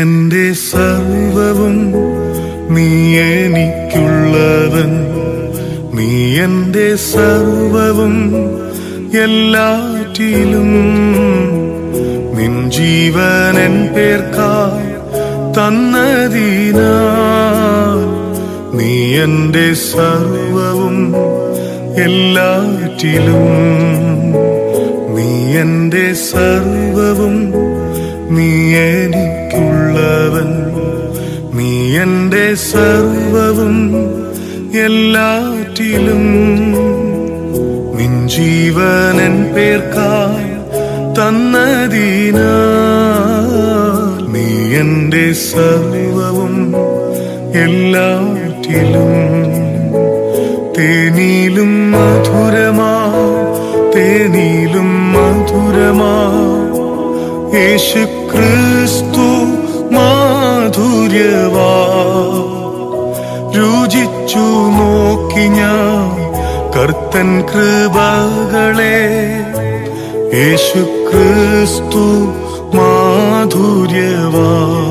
എന്റെ സർവവും നീ എനിക്കുള്ളവൻ നീ എന്റെ സർവവും എല്ലാറ്റിലും നിൻ ജീവൻ എൻ പേർക്കായി തന്നതിനാ നീ എന്റെ സർവവും എല്ലാറ്റിലും നീ എന്റെ സർവവും നീ എനിക്കുള്ളവൻ നീ എന്റെ സർവവും എല്ലാറ്റിലും നിൻ ജീവനൻ പേർക്കായി തന്നതിനാ നീ എന്റെ സർവവും എല്ലാറ്റിലും തേനീലും മധുരമാ തേനീലും മധുരമാ യേശു ക്രിസ്തു മാധുര്യവാ രുചിച്ചു നോക്കി ഞാൻ കർത്തൻ കൃപകളെ യേശു ക്രിസ്തു മാധുര്യവാ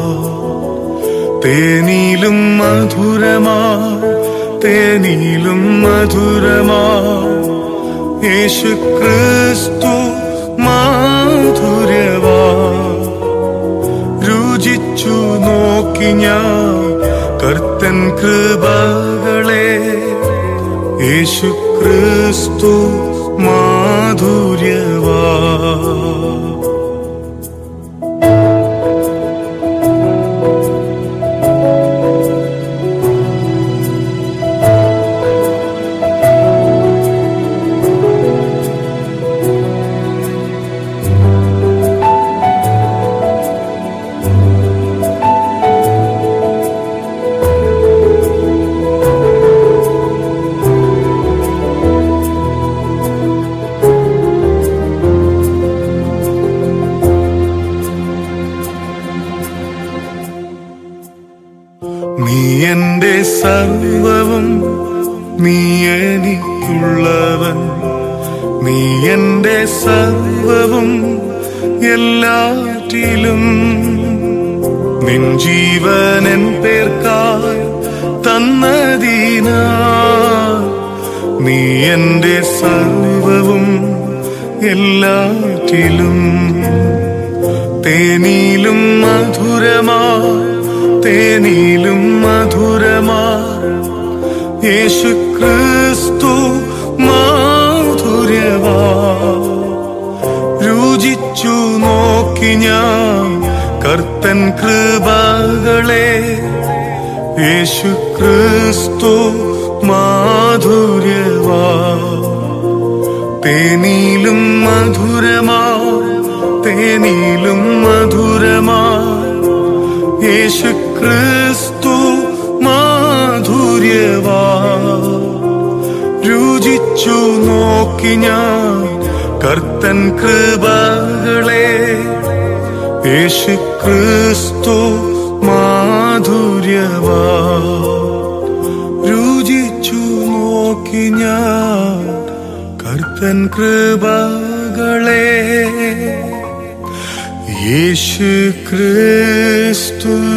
തേനീലും മധുരമാ തേനീലും മധുരമാ യേശു ക്രിസ്തു മാധുര്യവാ രുചിച്ചു നോക്കി ഞാൻ കർത്തൻ കൃപകളെ യേശു ക്രിസ്തു മാധുര്യവാ നീ എന്റെ സർവവും നീ എനിക്കുള്ളവൻ നീ എന്റെ സർവവും എല്ലാറ്റിലും നിൻ ജീവനൻ പേർക്കായി തന്നതിനാ നീ എന്റെ സർവവും എല്ലാറ്റിലും തേനീലും മധുരമാ തേനീലും മധുരമാ യേശു ക്രിസ്തു മാധുര്യവാ രുചിച്ചു നോക്കി ഞാൻ കർത്തൻ കൃപകളെ യേശു ക്രിസ്തു മാധുര്യവാ തേനീലും മധുരമാ തേനീലും മധുരമാ യേശു ക്രിസ്തു മാധുര്യവാ രുചിച്ചു നോക്കി ഞാൻ കർത്തൻ കൃപകളെ യേശു ക്രിസ്തു മാധുര്യവാ രുചിച്ചു നോക്കി ഞാൻ കർത്തൻ കൃപകളെ യേശു ക്രിസ്തു